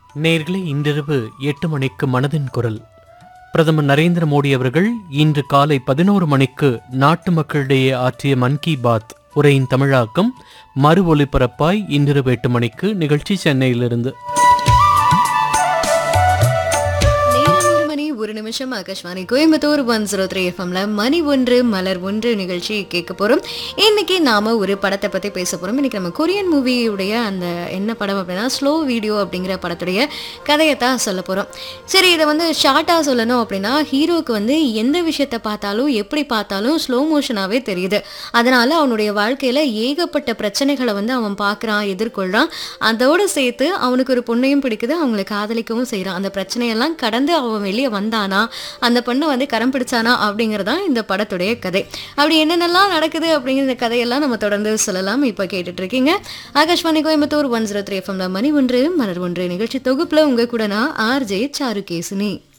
நேர்களே இன்றிரவு எட்டு மணிக்கு மனதின் குரல் பிரதமர் நரேந்திர மோடி அவர்கள் இன்று காலை பதினோரு மணிக்கு நாட்டு மக்களிடையே ஆற்றிய மன் கி பாத் உரையின் தமிழாக்கம் மறு ஒலிபரப்பாய் இன்றிரவு எட்டு மணிக்கு நிகழ்ச்சி சென்னையிலிருந்து நேரம் ஒரு மணி ஒரு நிமிஷம் Akashvani Coimbatore one zero three எஃப்எம்ல மணி ஒன்று மலர் ஒன்று நிகழ்ச்சி கேட்க போறோம் இன்னைக்கு நாம ஒரு படத்தை பத்தி பேச போறோம் இன்னைக்கு நம்ம கொரியன் மூவியுடைய அந்த என்ன படம் அப்படின்னா ஸ்லோ வீடியோ அப்படிங்கிற படத்துடைய கதையை தான் சொல்ல போறோம் சரி இதை வந்து ஷார்ட்டா சொல்லணும் அப்படின்னா ஹீரோக்கு வந்து எந்த விஷயத்தை பார்த்தாலும் எப்படி பார்த்தாலும் ஸ்லோ மோஷனாவே தெரியுது அதனால அவனுடைய வாழ்க்கையில ஏகப்பட்ட பிரச்சனைகளை வந்து அவன் பார்க்கறான் எதிர்கொள்றான் அதோட சேர்த்து அவனுக்கு ஒரு பொண்ணையும் பிடிக்குது அவங்களை காதலிக்கவும் செய்றான் அந்த பிரச்சனையெல்லாம் கடந்து அவன் வெளியே வந்தானா அந்த பொண்ணை வந்து கரம் பிடிச்சானா அப்படிங்கறதான் இந்த படத்துடைய கதை அப்படி என்னென்னலாம் நடக்குது அப்படிங்கிற இந்த கதையெல்லாம் நம்ம தொடர்ந்து சொல்லலாம் இப்போ கேட்டுட்டு இருக்கீங்க Akashvani Coimbatore one zero three எஃப்எம்ல மணி ஒன்று மலர் ஒன்று நிகழ்ச்சி தொகுப்புல உங்க கூட நான் ஆர்ஜே சாருகேசினி